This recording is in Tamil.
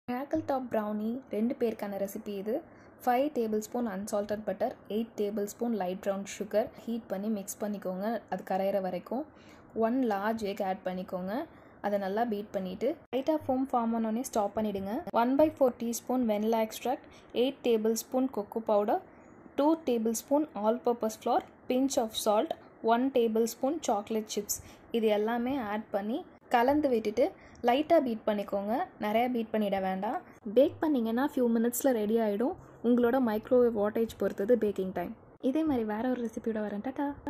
கிராக்கிள் டாப் ப்ரௌனி ரெண்டு பேருக்கான ரெசிபி இது five tablespoon unsalted butter eight tablespoon light brown sugar heat பண்ணி மிக்ஸ் பண்ணிக்கோங்க அது கரையிற வரைக்கும் ஒன் லார்ஜ் எக் ஆட் பண்ணிக்கோங்க அதை நல்லா பீட் பண்ணிவிட்டு லைட்டாக ஃபோம் ஃபார்ம் ஆனோடனே ஸ்டாப் பண்ணிவிடுங்க one by four teaspoon vanilla extract eight tablespoon cocoa powder two tablespoon all purpose flour pinch of salt one tablespoon chocolate chips இது எல்லாமே ஆட் பண்ணி கலந்து விட்டுட்டு லைட்டாக பீட் பண்ணிக்கோங்க நிறையா பீட் பண்ணிட வேண்டாம் பேக் பண்ணிங்கன்னா ஃபியூ மினிட்ஸில் ரெடி ஆகிடும் உங்களோட மைக்ரோவேவ் வாட்டேஜ் பொறுத்தது பேக்கிங் டைம் இதே மாதிரி வேற ஒரு ரெசிபியோட வரேன் டாட்டா